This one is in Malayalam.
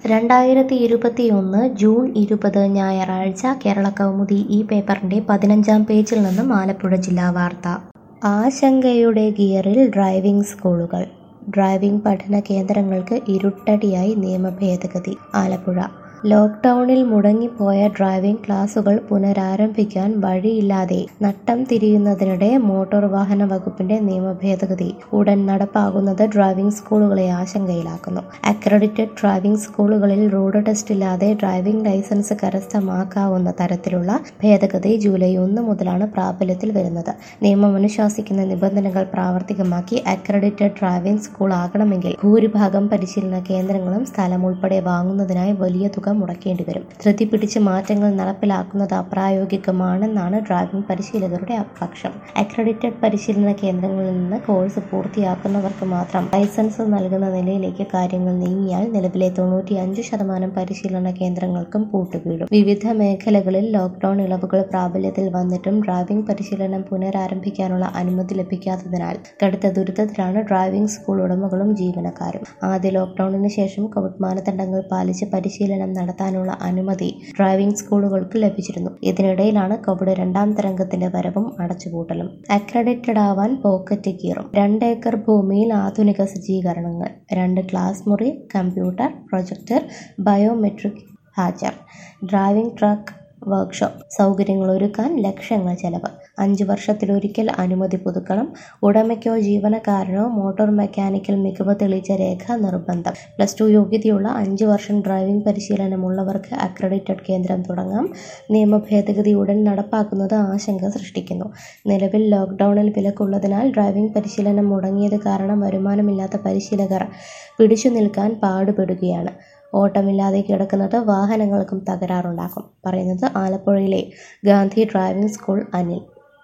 രണ്ടായിരത്തി ഇരുപത്തിയൊന്ന് ജൂൺ ഇരുപത് ഞായറാഴ്ച കേരളകൗമുദി ഈ പേപ്പറിന്റെ പതിനഞ്ചാം പേജിൽ നിന്നും ആലപ്പുഴ ജില്ലാ വാർത്ത ആശങ്കയുടെ ഗിയറിൽ ഡ്രൈവിംഗ് സ്കൂളുകൾ ഡ്രൈവിംഗ് പഠന കേന്ദ്രങ്ങൾക്ക് ഇരുട്ടടിയായി നിയമ ഭേദഗതി ആലപ്പുഴ ലോക്ക്ഡൌണിൽ മുടങ്ങിപ്പോയ ഡ്രൈവിംഗ് ക്ലാസുകൾ പുനരാരംഭിക്കാൻ വഴിയില്ലാതെ നട്ടം തിരിയുന്നതിനിടെ മോട്ടോർ വാഹന വകുപ്പിന്റെ നിയമ ഭേദഗതി ഉടൻ നടപ്പാകുന്നത് ഡ്രൈവിംഗ് സ്കൂളുകളെ ആശങ്കയിലാക്കുന്നു അക്രഡിറ്റഡ് ഡ്രൈവിംഗ് സ്കൂളുകളിൽ റോഡ് ടെസ്റ്റ് ഇല്ലാതെ ഡ്രൈവിംഗ് ലൈസൻസ് കരസ്ഥമാക്കാവുന്ന തരത്തിലുള്ള ഭേദഗതി ജൂലൈ ഒന്ന് മുതലാണ് പ്രാബല്യത്തിൽ വരുന്നത് നിയമം അനുശാസിക്കുന്ന നിബന്ധനകൾ പ്രാവർത്തികമാക്കി അക്രഡിറ്റഡ് ഡ്രൈവിംഗ് സ്കൂൾ ആകണമെങ്കിൽ ഭൂരിഭാഗം പരിശീലന കേന്ദ്രങ്ങളും സ്ഥലം ഉൾപ്പെടെ വാങ്ങുന്നതിനായി വലിയ തുക മുടക്കേണ്ടി വരും ധൃതി പിടിച്ച് മാറ്റങ്ങൾ നടപ്പിലാക്കുന്നത് അപ്രായോഗികമാണെന്നാണ് ഡ്രൈവിംഗ് പരിശീലകരുടെ പക്ഷം അക്രഡിറ്റഡ് പരിശീലന കേന്ദ്രങ്ങളിൽ നിന്ന് കോഴ്സ് പൂർത്തിയാക്കുന്നവർക്ക് മാത്രം ലൈസൻസ് നൽകുന്ന നിലയിലേക്ക് കാര്യങ്ങൾ നീങ്ങിയാൽ നിലവിലെ തൊണ്ണൂറ്റിയഞ്ച് ശതമാനം പരിശീലന കേന്ദ്രങ്ങൾക്കും പൂട്ടുവീഴും വിവിധ മേഖലകളിൽ ലോക്ക്ഡൌൺ ഇളവുകൾ പ്രാബല്യത്തിൽ വന്നിട്ടും ഡ്രൈവിംഗ് പരിശീലനം പുനരാരംഭിക്കാനുള്ള അനുമതി ലഭിക്കാത്തതിനാൽ കടുത്ത ദുരിതത്തിലാണ് ഡ്രൈവിംഗ് സ്കൂൾ ഉടമകളും ജീവനക്കാരും ആദ്യ ലോക്ക്ഡൌണിന് ശേഷം കോവിഡ് മാനദണ്ഡങ്ങൾ പാലിച്ച് പരിശീലനം നടത്താനുള്ള അനുമതി ഡ്രൈവിംഗ് സ്കൂളുകൾക്ക് ലഭിച്ചിരുന്നു ഇതിനിടയിലാണ് കോവിഡ് രണ്ടാം തരംഗത്തിന്റെ വരവും അടച്ചുപൂട്ടലും അക്രഡിറ്റഡ് ആവാൻ പോക്കറ്റ് കീറും രണ്ട് ഏക്കർ ഭൂമിയിൽ ആധുനിക സജ്ജീകരണങ്ങൾ രണ്ട് ക്ലാസ് മുറി കമ്പ്യൂട്ടർ പ്രൊജക്ടർ ബയോമെട്രിക് ഹാജർ ഡ്രൈവിംഗ് ട്രക്ക് വർക്ക്ഷോപ്പ് സൗകര്യങ്ങൾ ഒരുക്കാൻ ലക്ഷങ്ങൾ ചെലവ് അഞ്ച് വർഷത്തിലൊരിക്കൽ അനുമതി പുതുക്കണം ഉടമയ്ക്കോ ജീവനക്കാരനോ മോട്ടോർ മെക്കാനിക്കൽ മികവ് തെളിയിച്ച രേഖ നിർബന്ധം പ്ലസ് ടു യോഗ്യതയുള്ള അഞ്ച് വർഷം ഡ്രൈവിംഗ് പരിശീലനമുള്ളവർക്ക് അക്രഡിറ്റഡ് കേന്ദ്രം തുടങ്ങാം നിയമ ഭേദഗതി ഉടൻ നടപ്പാക്കുന്നത് ആശങ്ക സൃഷ്ടിക്കുന്നു നിലവിൽ ലോക്ക്ഡൌണിൽ വിലക്കുള്ളതിനാൽ ഡ്രൈവിംഗ് പരിശീലനം മുടങ്ങിയത് കാരണം വരുമാനമില്ലാത്ത പരിശീലകർ പിടിച്ചു നിൽക്കാൻ പാടുപെടുകയാണ് ഓട്ടമില്ലാതെ കിടക്കുന്നത് വാഹനങ്ങൾക്കും തകരാറുണ്ടാക്കും പറയുന്നത് ആലപ്പുഴയിലെ ഗാന്ധി ഡ്രൈവിംഗ് സ്കൂൾ അനിൽ